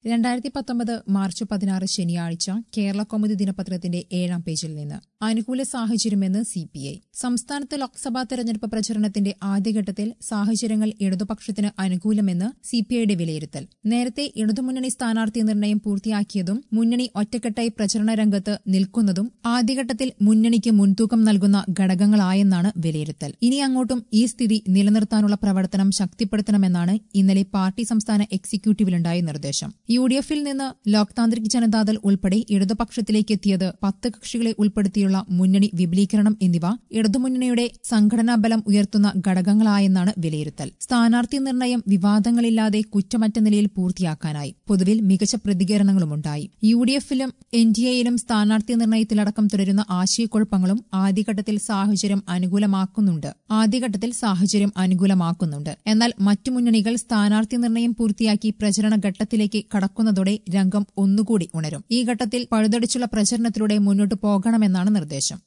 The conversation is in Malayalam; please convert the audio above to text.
രണ്ടായിരത്തി പത്തൊമ്പത് മാർച്ച് പതിനാറ് ശനിയാഴ്ച കേരള കൗമുദി ദിനപത്രത്തിന്റെ ഏഴാം പേജിൽ നിന്ന് അനുകൂല സാഹചര്യമെന്ന് സി പി ഐ സംസ്ഥാനത്ത് ലോക്സഭാ തെരഞ്ഞെടുപ്പ് പ്രചരണത്തിന്റെ ആദ്യഘട്ടത്തിൽ സാഹചര്യങ്ങൾ ഇടതുപക്ഷത്തിന് അനുകൂലമെന്ന് സി പി ഐയുടെ വിലയിരുത്തൽ നേരത്തെ ഇടതുമുന്നണി സ്ഥാനാർത്ഥി നിർണയം പൂർത്തിയാക്കിയതും മുന്നണി ഒറ്റക്കെട്ടായി പ്രചരണ രംഗത്ത് നിൽക്കുന്നതും ആദ്യഘട്ടത്തിൽ മുന്നണിക്ക് മുൻതൂക്കം നൽകുന്ന ഘടകങ്ങളായെന്നാണ് വിലയിരുത്തൽ ഇനി അങ്ങോട്ടും ഈ സ്ഥിതി നിലനിർത്താനുള്ള പ്രവർത്തനം ശക്തിപ്പെടുത്തണമെന്നാണ് ഇന്നലെ പാർട്ടി സംസ്ഥാന എക്സിക്യൂട്ടീവിലുണ്ടായ നിർദ്ദേശം യു ഡി എഫിൽ നിന്ന് ലോക് താന്ത്രിക് ജനതാദൾ ഉൾപ്പെടെ ഇടതുപക്ഷത്തിലേക്ക് എത്തിയത് പത്ത് കക്ഷികളെ ഉൾപ്പെടുത്തിയുള്ള മുന്നണി വിപുലീകരണം എന്നിവ ഇടതുമുന്നണിയുടെ സംഘടനാ ബലം ഉയർത്തുന്ന ഘടകങ്ങളായെന്നാണ് വിലയിരുത്തൽ സ്ഥാനാർത്ഥി നിർണയം വിവാദങ്ങളില്ലാതെ കുറ്റമറ്റ നിലയിൽ പൂർത്തിയാക്കാനായി പൊതുവിൽ മികച്ച പ്രതികരണങ്ങളുമുണ്ടായി യു ഡി എഫിലും എൻ ഡി എയിലും സ്ഥാനാർത്ഥി നിർണയത്തിലടക്കം തുടരുന്ന ആശയക്കുഴപ്പങ്ങളും ആദ്യഘട്ടത്തിൽ സാഹചര്യം അനുകൂലമാക്കുന്നുണ്ട് ആദ്യഘട്ടത്തിൽ സാഹചര്യം അനുകൂലമാക്കുന്നുണ്ട് എന്നാൽ മറ്റു മുന്നണികൾ സ്ഥാനാർത്ഥി നിർണയം പൂർത്തിയാക്കി പ്രചരണ ഘട്ടത്തിലേക്ക് കടക്കുന്നതോടെ രംഗം ഒന്നുകൂടി ഉണരും ഈ ഘട്ടത്തിൽ പഴുതടിച്ചുള്ള പ്രചരണത്തിലൂടെ മുന്നോട്ടു പോകണമെന്നാണ് നിർദ്ദേശം